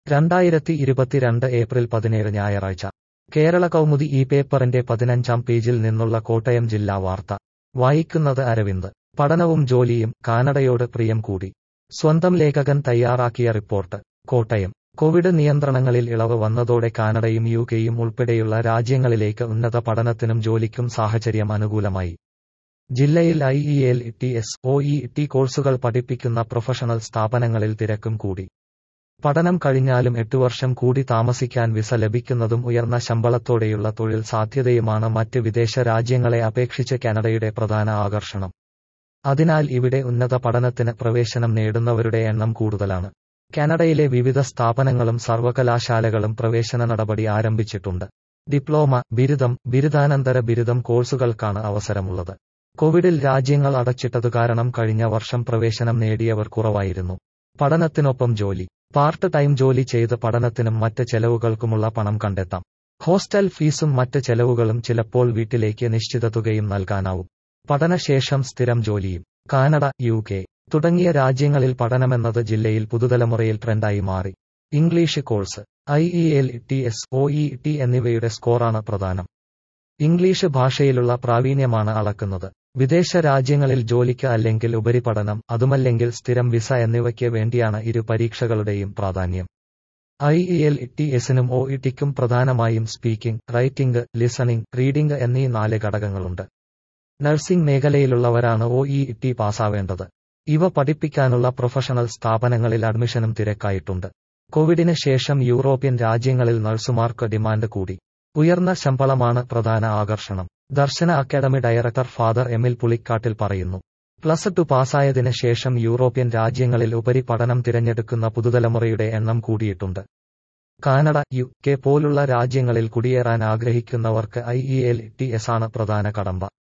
രണ്ടായിരത്തി ഇരുപത്തിരണ്ട് ഏപ്രിൽ പതിനേഴ് ഞായറാഴ്ച കേരള കൗമുദി ഈ പേപ്പറിന്റെ പതിനഞ്ചാം പേജിൽ നിന്നുള്ള കോട്ടയം ജില്ലാ വാർത്ത വായിക്കുന്നത് അരവിന്ദ് പഠനവും ജോലിയും കാനഡയോട് പ്രിയം കൂടി സ്വന്തം ലേഖകൻ തയ്യാറാക്കിയ റിപ്പോർട്ട് കോട്ടയം കോവിഡ് നിയന്ത്രണങ്ങളിൽ ഇളവ് വന്നതോടെ കാനഡയും യു കെയും ഉൾപ്പെടെയുള്ള രാജ്യങ്ങളിലേക്ക് ഉന്നത പഠനത്തിനും ജോലിക്കും സാഹചര്യം അനുകൂലമായി ജില്ലയിൽ I E L T S O E T കോഴ്സുകൾ പഠിപ്പിക്കുന്ന പ്രൊഫഷണൽ സ്ഥാപനങ്ങളിൽ തിരക്കും കൂടി പഠനം കഴിഞ്ഞാലും എട്ടു വർഷം കൂടി താമസിക്കാൻ വിസ ലഭിക്കുന്നതും ഉയർന്ന ശമ്പളത്തോടെയുള്ള തൊഴിൽ സാധ്യതയുമാണ് മറ്റ് വിദേശ രാജ്യങ്ങളെ അപേക്ഷിച്ച് കാനഡയുടെ പ്രധാന ആകർഷണം അതിനാൽ ഇവിടെ ഉന്നത പഠനത്തിന് പ്രവേശനം നേടുന്നവരുടെ എണ്ണം കൂടുതലാണ് കാനഡയിലെ വിവിധ സ്ഥാപനങ്ങളും സർവകലാശാലകളും പ്രവേശന നടപടി ആരംഭിച്ചിട്ടുണ്ട് ഡിപ്ലോമ ബിരുദം ബിരുദാനന്തര ബിരുദം കോഴ്സുകൾക്കാണ് അവസരമുള്ളത് കോവിഡിൽ രാജ്യങ്ങൾ അടച്ചിട്ടതു കാരണം കഴിഞ്ഞ വർഷം പ്രവേശനം നേടിയവർ കുറവായിരുന്നു പഠനത്തിനൊപ്പം ജോലി പാർട്ട് ടൈം ജോലി ചെയ്ത് പഠനത്തിനും മറ്റ് ചെലവുകൾക്കുമുള്ള പണം കണ്ടെത്താം ഹോസ്റ്റൽ ഫീസും മറ്റ് ചെലവുകളും ചിലപ്പോൾ വീട്ടിലേക്ക് നിശ്ചിത തുകയും നൽകാനാവും പഠനശേഷം സ്ഥിരം ജോലിയും കാനഡ യു കെ തുടങ്ങിയ രാജ്യങ്ങളിൽ പഠനമെന്നത് ജില്ലയിൽ പുതുതലമുറയിൽ ട്രെൻഡായി മാറി English course I E L T S O E T എന്നിവയുടെ സ്കോറാണ് പ്രധാനം ഇംഗ്ലീഷ് ഭാഷയിലുള്ള പ്രാവീണ്യമാണ് അളക്കുന്നത് വിദേശ രാജ്യങ്ങളിൽ ജോലിക്ക് അല്ലെങ്കിൽ ഉപരിപഠനം അതുമല്ലെങ്കിൽ സ്ഥിരം വിസ എന്നിവയ്ക്ക് വേണ്ടിയാണ് ഇരു പരീക്ഷകളുടെയും പ്രാധാന്യം ഐ ഇ എൽ ടി എസിനും ഒ ഇ ടിക്കും പ്രധാനമായും സ്പീക്കിംഗ് റൈറ്റിംഗ് ലിസണിംഗ് റീഡിംഗ് എന്നീ നാല് ഘടകങ്ങളുണ്ട് നഴ്സിംഗ് മേഖലയിലുള്ളവരാണ് ഒ ഇ ടി പാസ്സാവേണ്ടത് ഇവ പഠിപ്പിക്കാനുള്ള പ്രൊഫഷണൽ സ്ഥാപനങ്ങളിൽ അഡ്മിഷനും തിരക്കായിട്ടുണ്ട് കോവിഡിന് ശേഷം യൂറോപ്യൻ രാജ്യങ്ങളിൽ നഴ്സുമാർക്ക് ഡിമാൻഡ് കൂടി ഉയർന്ന ശമ്പളമാണ് പ്രധാന ആകർഷണം Darshana academy director father Emil Pulikkattil പറയുന്നു പ്ലസ് ടു പാസ്സായതിന് ശേഷം യൂറോപ്യൻ രാജ്യങ്ങളിൽ ഉപരിപഠനം തിരഞ്ഞെടുക്കുന്ന പുതുതലമുറയുടെ എണ്ണം കൂടിയിട്ടുണ്ട് കാനഡ യു കെ പോലുള്ള രാജ്യങ്ങളിൽ കുടിയേറാൻ ആഗ്രഹിക്കുന്നവർക്ക് I E L T S ആണ് പ്രധാന കടമ്പ